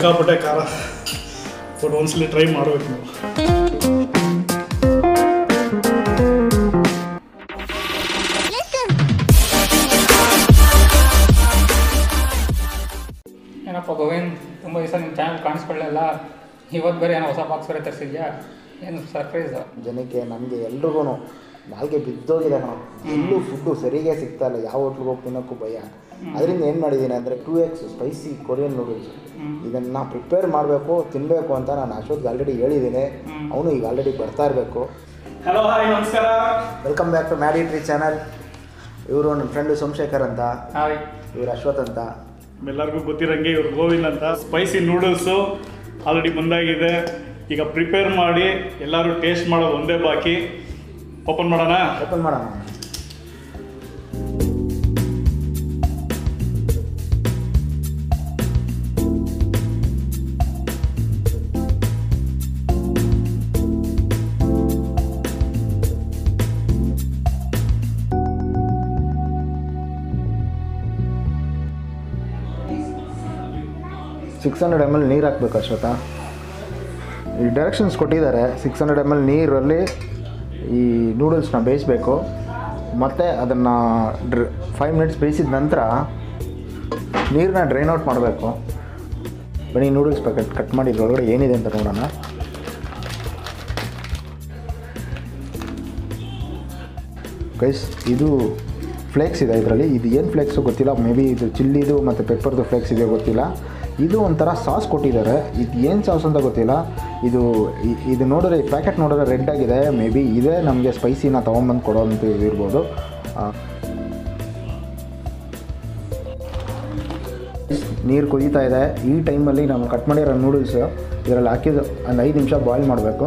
ಸಿಕ್ಕಾಪಟ್ಟೆ ಖಾರ ಬಟ್ ಒಂದ್ಸಲಿ ಟ್ರೈ ಮಾಡಬೇಕು ನೀವು ಏನಪ್ಪ ಗೋವಿಂದ್ ತುಂಬ ದಿವಸ ನಿಮ್ಮ ಚಾನಲ್ ಕಾಣಿಸ್ಕೊಳ್ಳಲ್ಲ ಇವತ್ತು ಬೇರೆ ಏನೋ ಹೊಸ ಬಾಕ್ಸ್ ಬೇರೆ ತರಿಸಿದ್ಯಾ ಏನು ಸರ್ಪ್ರೈಸ್ ಜನಕ್ಕೆ ನಮಗೆ ಎಲ್ರಿಗೂ ನಾಲ್ಗೆ ಬಿದ್ದೋಗಿದೆ ನಾವು ಎಲ್ಲೂ ಫುಡ್ಡು ಸರಿಗೆ ಸಿಗ್ತಾ ಇಲ್ಲ ಯಾವ ಹೋಟ್ಲಿಗೆ ಹೋಗಿ ತಿನ್ನೋಕ್ಕೂ ಭಯ ಅದರಿಂದ ಏನು ಮಾಡಿದ್ದೀನಿ ಅಂದರೆ two X spicy Korean noodles ಇದನ್ನು ಪ್ರಿಪೇರ್ ಮಾಡಬೇಕು ತಿನ್ನಬೇಕು ಅಂತ ನಾನು ಅಶೋಕ್ಗೆ ಆಲ್ರೆಡಿ ಹೇಳಿದ್ದೀನಿ ಅವನು ಈಗ ಆಲ್ರೆಡಿ ಬರ್ತಾ ಇರಬೇಕು ಹಲೋ ಹಾಯ್ ನಮಸ್ಕಾರ welcome back to Maddy tree channel ಇವರು ನನ್ನ ಫ್ರೆಂಡು ಸೋಮಶೇಖರ್ ಅಂತ ಹಾಯ್ ಇವರು ಅಶ್ವಥ್ ಅಂತ ಎಲ್ಲರಿಗೂ ಗೊತ್ತಿರಂಗೆ ಇವ್ರು ಗೋವಿಂದ್ ಅಂತ ಸ್ಪೈಸಿ ನೂಡಲ್ಸು ಆಲ್ರೆಡಿ ಬಂದಾಗಿದೆ ಈಗ ಪ್ರಿಪೇರ್ ಮಾಡಿ ಎಲ್ಲರೂ ಟೇಸ್ಟ್ ಮಾಡೋದು ಒಂದೇ ಬಾಕಿ ಓಪನ್ ಮಾಡೋಣ ಓಪನ್ ಮಾಡೋಣ ಸಿಕ್ಸ್ ಹಂಡ್ರೆಡ್ ಎಮ್ ಎಲ್ ನೀರು ಹಾಕ್ಬೇಕು ಅಶ್ವಥ ಈ ಡೈರೆಕ್ಷನ್ಸ್ ಕೊಟ್ಟಿದ್ದಾರೆ ಸಿಕ್ಸ್ ಹಂಡ್ರೆಡ್ ಎಮ್ ಎಲ್ ನೀರಲ್ಲಿ ಈ ನೂಡಲ್ಸ್ನ ಬೇಯಿಸಬೇಕು ಮತ್ತು ಅದನ್ನು ಡ್ರ ಫೈವ್ ಮಿನಿಟ್ಸ್ ಬೇಯಿಸಿದ ನಂತರ ನೀರನ್ನ ಡ್ರೈನ್ ಔಟ್ ಮಾಡಬೇಕು ಬನ್ನಿ ನೂಡಲ್ಸ್ ಪ್ಯಾಕೆಟ್ ಕಟ್ ಮಾಡಿ ಇದ್ರೊಳಗಡೆ ಏನಿದೆ ಅಂತ ನೋಡೋಣ ಗೈಸ್ ಇದು ಫ್ಲೇಕ್ಸ್ ಇದೆ ಇದರಲ್ಲಿ ಇದು ಏನು ಫ್ಲೇಕ್ಸು ಗೊತ್ತಿಲ್ಲ ಮೇ ಬಿ ಇದು ಚಿಲ್ಲಿದು ಮತ್ತು ಪೆಪ್ಪರ್ದು ಫ್ಲೇಕ್ಸ್ ಇದೆಯೋ ಗೊತ್ತಿಲ್ಲ ಇದು ಒಂಥರ ಸಾಸ್ ಕೊಟ್ಟಿದ್ದಾರೆ ಇದು ಏನು ಸಾಸ್ ಅಂತ ಗೊತ್ತಿಲ್ಲ ಇದು ಇ- ಇದು ನೋಡಿದ್ರೆ ಈ ಪ್ಯಾಕೆಟ್ ನೋಡಿದ್ರೆ ರೆಡ್ ಆಗಿದೆ ಮೇ ಬಿ ಇದೇ ನಮಗೆ ಸ್ಪೈಸಿನ ತೊಗೊಂಬಂದು ಕೊಡೋಂಥ ಇರ್ಬೋದು ನೀರು ಕುದೀತಾ ಇದೆ ಈ ಟೈಮಲ್ಲಿ ನಾವು ಕಟ್ ಮಾಡಿರೋ ನೂಡಲ್ಸ್ ಇದರಲ್ಲಿ ಹಾಕಿದ್ದು ಒಂದು ಐದು ನಿಮಿಷ ಬಾಯ್ಲ್ ಮಾಡಬೇಕು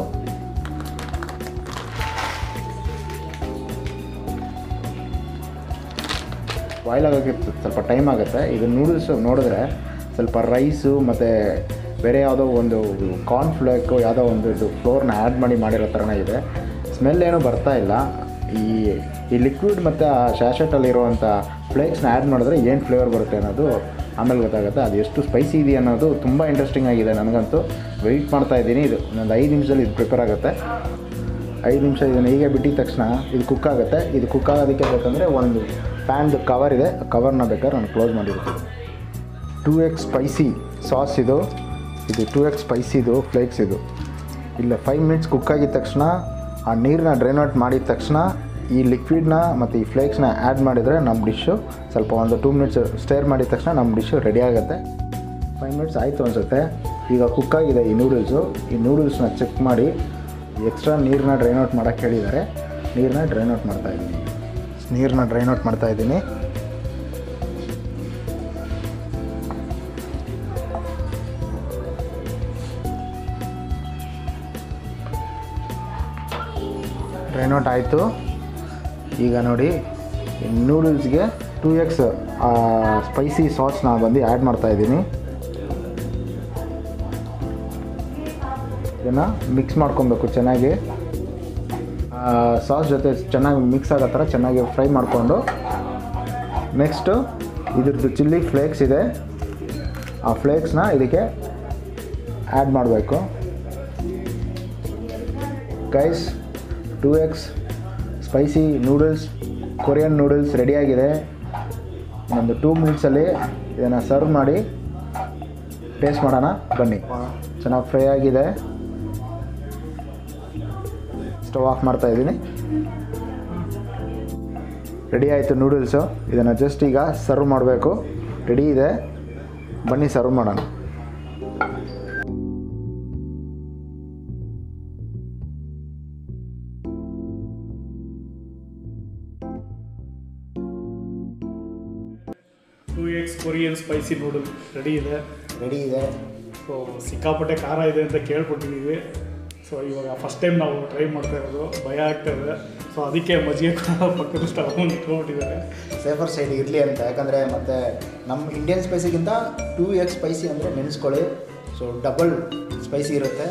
ಬಾಯ್ಲ್ ಆಗೋಕ್ಕೆ ಸ್ವಲ್ಪ ಟೈಮ್ ಆಗುತ್ತೆ ಈಗ ನೂಡಲ್ಸ್ ನೋಡಿದ್ರೆ ಸ್ವಲ್ಪ ರೈಸು ಮತ್ತು ಬೇರೆ ಯಾವುದೋ ಒಂದು ಕಾರ್ನ್ಫ್ಲೇಕು ಯಾವುದೋ ಒಂದು ಇದು ಫ್ಲೋರ್ನ ಆ್ಯಡ್ ಮಾಡಿ ಮಾಡಿರೋ ಥರನೇ ಇದೆ ಸ್ಮೆಲ್ ಏನೂ ಬರ್ತಾ ಇಲ್ಲ ಈ ಈ ಲಿಕ್ವಿಡ್ ಮತ್ತು ಆ ಶಾಶೆಟಲ್ಲಿರುವಂಥ ಫ್ಲೇಕ್ಸ್ನ ಆ್ಯಡ್ ಮಾಡಿದ್ರೆ ಏನು ಫ್ಲೇವರ್ ಬರುತ್ತೆ ಅನ್ನೋದು ಆಮೇಲೆ ಗೊತ್ತಾಗುತ್ತೆ ಅದು ಎಷ್ಟು ಸ್ಪೈಸಿ ಇದೆ ಅನ್ನೋದು ತುಂಬ ಇಂಟ್ರೆಸ್ಟಿಂಗ್ ಆಗಿದೆ ನನಗಂತೂ ವೆಯ್ಟ್ ಮಾಡ್ತಾ ಇದ್ದೀನಿ ಇದು ಒಂದು ಐದು ನಿಮಿಷದಲ್ಲಿ ಇದು ಪ್ರಿಪೇರ್ ಆಗುತ್ತೆ ಐದು ನಿಮಿಷ ಇದನ್ನು ಹೀಗೆ ಬಿಟ್ಟಿದ ತಕ್ಷಣ ಇದು ಕುಕ್ ಆಗುತ್ತೆ ಇದು ಕುಕ್ ಆಗೋದಕ್ಕೆ ಬೇಕಂದರೆ ಒಂದು ಪ್ಯಾನ್ದು ಕವರ್ ಇದೆ ಆ ಕವರ್ನ ಬೇಕಾದ್ರೆ ನಾನು ಕ್ಲೋಸ್ ಮಾಡಿರ್ತೀನಿ ಟೂ ಎಕ್ಸ್ ಸ್ಪೈಸಿ ಸಾಸ್ ಇದು ಇದು ಟೂ ಎಕ್ಸ್ ಸ್ಪೈಸಿದು ಫ್ಲೇಕ್ಸ್ ಇದು ಇಲ್ಲ ಫೈವ್ ಮಿನಿಟ್ಸ್ ಕುಕ್ ಆಗಿದ ತಕ್ಷಣ ಆ ನೀರನ್ನ ಡ್ರೈನ್ ಔಟ್ ಮಾಡಿದ ತಕ್ಷಣ ಈ ಲಿಕ್ವಿಡ್ನ ಮತ್ತು ಈ ಫ್ಲೇಕ್ಸ್ನ ಆ್ಯಡ್ ಮಾಡಿದರೆ ನಮ್ಮ ಡಿಶ್ಶು ಸ್ವಲ್ಪ ಒಂದು ಟೂ ಮಿನಿಟ್ಸ್ ಸ್ಟೇರ್ ಮಾಡಿದ ತಕ್ಷಣ ನಮ್ಮ ಡಿಶ್ಶು ರೆಡಿ ಆಗುತ್ತೆ ಫೈವ್ ಮಿನಿಟ್ಸ್ ಆಯಿತು ಅನಿಸುತ್ತೆ ಈಗ ಕುಕ್ ಆಗಿದೆ ಈ ನೂಡಲ್ಸು ಈ ನೂಡಲ್ಸ್ನ ಚೆಕ್ ಮಾಡಿ ಎಕ್ಸ್ಟ್ರಾ ನೀರನ್ನ ಡ್ರೈನ್ ಔಟ್ ಮಾಡೋಕ್ಕೆ ಹೇಳಿದ್ದಾರೆ ನೀರನ್ನ ಡ್ರೈನ್ ಔಟ್ ಮಾಡ್ತಾ ಇದ್ದೀನಿ ನೀರನ್ನ ಡ್ರೈನ್ ಔಟ್ ಮಾಡ್ತಾ ಇದ್ದೀನಿ ಡ್ರೈನ್ ಔಟ್ ಆಯಿತು ಈಗ ನೋಡಿ ನೂಡಲ್ಸ್ಗೆ ಟೂ ಎಕ್ಸ್ ಸ್ಪೈಸಿ ಸಾಸ್ನ ಬಂದು ಆ್ಯಡ್ ಮಾಡ್ತಾ ಇದ್ದೀನಿ ಇದನ್ನು ಮಿಕ್ಸ್ ಮಾಡ್ಕೊಬೇಕು ಚೆನ್ನಾಗಿ ಸಾಸ್ ಜೊತೆ ಚೆನ್ನಾಗಿ ಮಿಕ್ಸ್ ಆಗೋ ಥರ ಚೆನ್ನಾಗಿ ಫ್ರೈ ಮಾಡಿಕೊಂಡು ನೆಕ್ಸ್ಟು ಇದ್ರದ್ದು ಚಿಲ್ಲಿ ಫ್ಲೇಕ್ಸ್ ಇದೆ ಆ ಫ್ಲೇಕ್ಸ್ನ ಇದಕ್ಕೆ ಆ್ಯಡ್ ಮಾಡಬೇಕು guys two X spicy noodles Korean noodles ರೆಡಿಯಾಗಿದೆ ಒಂದು ಟೂ ಮಿನಿಟ್ಸಲ್ಲಿ ಇದನ್ನು ಸರ್ವ್ ಮಾಡಿ ಟೇಸ್ಟ್ ಮಾಡೋಣ ಬನ್ನಿ ಚೆನ್ನಾಗಿ ಫ್ರೈ ಆಗಿದೆ ಸ್ಟವ್ ಆಫ್ ಮಾಡ್ತಾ ಇದ್ದೀನಿ ರೆಡಿ ಆಯಿತು ನೂಡಲ್ಸು ಇದನ್ನು ಜಸ್ಟ್ ಈಗ ಸರ್ವ್ ಮಾಡಬೇಕು ರೆಡಿ ಇದೆ ಬನ್ನಿ ಸರ್ವ್ ಮಾಡೋಣ two X Korean spicy noodle ready ಇದೆ ರೆಡಿ ಇದೆ ಸೊ ಸಿಕ್ಕಾಪಟ್ಟೆ ಖಾರ ಇದೆ ಅಂತ ಕೇಳ್ಕೊಟ್ಟಿದ್ದೀವಿ ಸೊ ಇವಾಗ ಫಸ್ಟ್ ಟೈಮ್ ನಾವು ಟ್ರೈ ಮಾಡ್ತಾ ಇರೋದು ಭಯ ಆಗ್ತಾ ಇದೆ ಸೊ ಅದಕ್ಕೆ ಮಜ್ಜಿಗೆ ಕೂಡ ಪಕ್ಕದ ಸ್ಟವ್ ಇಟ್ಕೊಂಡ್ಬಿಟ್ಟಿದ್ದಾರೆ ಸೇಫರ್ ಸೈಡ್ ಇರಲಿ ಅಂತ ಯಾಕಂದರೆ ಮತ್ತು ನಮ್ಮ ಇಂಡಿಯನ್ ಸ್ಪೈಸಿಗಿಂತ ಟೂ ಎಕ್ಸ್ ಸ್ಪೈಸಿ ಅಂದರೆ ನೆನೆಸ್ಕೊಳ್ಳಿ ಸೊ ಡಬಲ್ ಸ್ಪೈಸಿ ಇರುತ್ತೆ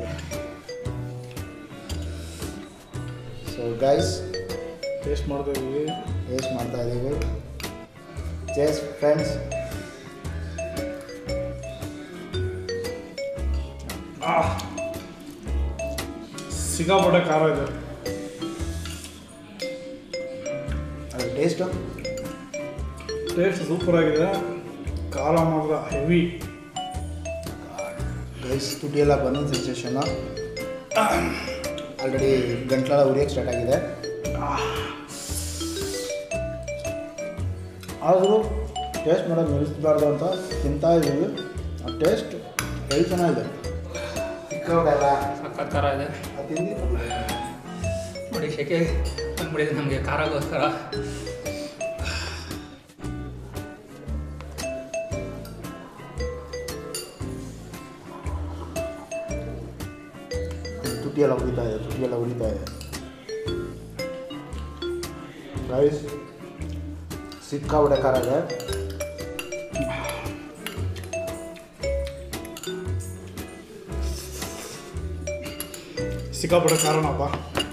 ಸೊ ಗೈಸ್ ಟೇಸ್ಟ್ ಮಾಡ್ತಾ ಇದ್ದೀವಿ ಟೇಸ್ಟ್ ಮಾಡ್ತಾ ಇದ್ದೀವಿ ಚೇಸ್ ಫ್ರೆಂಡ್ಸ್ ಸಿಕ್ಕಾಪಟ್ಟೆ ಖಾರ ಇದೆ ಅದು ಟೇಸ್ಟು ಟೇಸ್ಟ್ ಸೂಪರ್ ಆಗಿದೆ ಖಾರ ಮಾತ್ರ ಹೆವಿ ರೈಸ್ ತುಟಿ ಎಲ್ಲ ಬಂದಿನ ಸೆನ್ಸೇಷನ್ ಆಲ್ರೆಡಿ ಗಂಟ್ಲೆಲ್ಲ ಉರಿಯೋಕ್ಕೆ ಸ್ಟಾರ್ಟ್ ಆಗಿದೆ ಆದರೂ ಟೇಸ್ಟ್ ಮಾಡೋದು ನಿಲ್ಲಿಸಬಾರ್ದು ಅಂತ ತಿಂತಾ ಇದ್ದೀವಿ ಆ ಟೇಸ್ಟ್ ಎಲ್ಲಿ ಚೆನ್ನಾಗಿದೆ ಸಿಕ್ಕಾಪಟ್ಟೆಲ್ಲ ಸಖತ್ ಖಾರ ಇದೆ ಅದು ತಿಂದಿದ್ದು ನೋಡಿ ಶೆಕೆ ಬಂದ್ಬಿಟ್ಟಿದೆ ನಮಗೆ ಖಾರಗೋಸ್ಕರ ತುಟಿ ಎಲ್ಲ ಉರಿತಾ ಇದೆ ತುಟಿ ಎಲ್ಲ ಉರಿತಾ ಇದೆ ರೈಸ್ ಸಿಕ್ಕಾಪಟ್ಟೆ ಖಾರ ಇದೆ ಸಿಕ್ಕಾಪಟ್ಟೆ ಖಾರನಪ್ಪ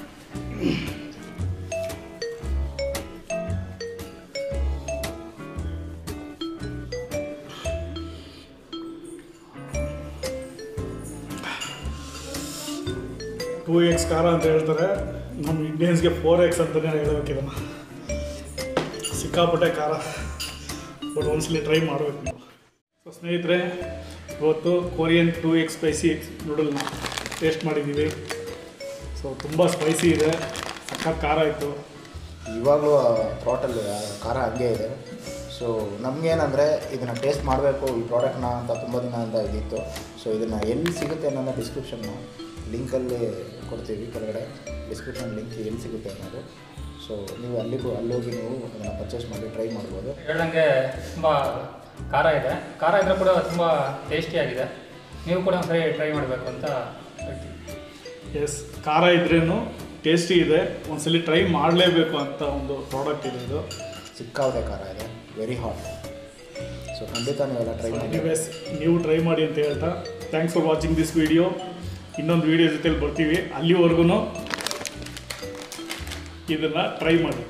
ಟೂ ಎಕ್ಸ್ ಖಾರ ಅಂತ ಹೇಳ್ತಾರೆ ನಮ್ಮ ಇಂಡಿಯನ್ಸ್ಗೆ ಫೋರ್ ಎಕ್ಸ್ ಅಂತಲೇ ಹೇಳ್ಬೇಕು ಇದನ್ನು ಸಿಕ್ಕಾಪಟ್ಟೆ ಖಾರ ಬಟ್ ಒಂದ್ಸಲಿ ಟ್ರೈ ಮಾಡಬೇಕು ನೀವು ಸೊ ಸ್ನೇಹಿತರೆ ಇವತ್ತು ಕೊರಿಯನ್ ಟೂ ಎಕ್ಸ್ ಸ್ಪೈಸಿ ನೂಡಲ್ನ ಟೇಸ್ಟ್ ಮಾಡಿದ್ದೀವಿ ಸೊ ತುಂಬ ಸ್ಪೈಸಿ ಇದೆ ಸಖತ್ ಖಾರ ಇತ್ತು ಇವಾಗಲೂ ಥ್ರಾಟಲ್ಲಿ ಖಾರ ಹಂಗೆ ಇದೆ ಸೊ ನಮಗೇನಂದರೆ ಇದನ್ನು ಟೇಸ್ಟ್ ಮಾಡಬೇಕು ಈ ಪ್ರಾಡಕ್ಟ್ನ ಅಂತ ತುಂಬ ದಿನ ಅಂತ ಇದಿತ್ತು ಸೊ ಇದನ್ನು ಎಲ್ಲಿ ಸಿಗುತ್ತೆ ಅನ್ನೋದನ್ನ ಡಿಸ್ಕ್ರಿಪ್ಷನ್ನು ಲಿಂಕಲ್ಲಿ ಕೊಡ್ತೀವಿ ಕೆಳಗಡೆ ಡಿಸ್ಕ್ರಿಪ್ಷನ್ ಲಿಂಕ್ ಎಲ್ಲಿ ಸಿಗುತ್ತೆ ಅನ್ನೋದು ಸೊ ನೀವು ಅಲ್ಲಿಗೂ ಅಲ್ಲೋಗಿ ನೀವು ಅದನ್ನು ಪರ್ಚೇಸ್ ಮಾಡಿ ಟ್ರೈ ಮಾಡ್ಬೋದು ಹೇಳ್ದಂಗೆ ತುಂಬ ಖಾರ ಇದೆ ಖಾರ ಇದ್ರೂ ಕೂಡ ತುಂಬ ಟೇಸ್ಟಿಯಾಗಿದೆ ನೀವು ಕೂಡ ಒಂದ್ಸರಿ ಟ್ರೈ ಮಾಡಬೇಕು ಅಂತ ಹೇಳ್ತೀನಿ ಎಸ್ ಖಾರ ಇದ್ರೇನು ಟೇಸ್ಟಿ ಇದೆ ಒಂದ್ಸಲಿ ಟ್ರೈ ಮಾಡಲೇಬೇಕು ಅಂತ ಒಂದು ಪ್ರಾಡಕ್ಟ್ ಇದೆ ಇದು ಸಿಕ್ಕಾಪಟ್ಟೆ ಖಾರ ಇದೆ ವೆರಿ ಹಾಟ್ ಸೊ ಖಂಡಿತ ನೀವೆಲ್ಲ ಟ್ರೈ ಮಾಡಿ ಎನಿವೇಸ್ ನೀವು ಟ್ರೈ ಮಾಡಿ ಅಂತ ಹೇಳ್ತಾ thanks for watching this video ಇನ್ನೊಂದು ವಿಡಿಯೋ ಜೊತೆಲಿ ಬರ್ತೀವಿ ಅಲ್ಲಿವರೆಗೂ ಇದನ್ನು ಟ್ರೈ ಮಾಡಿ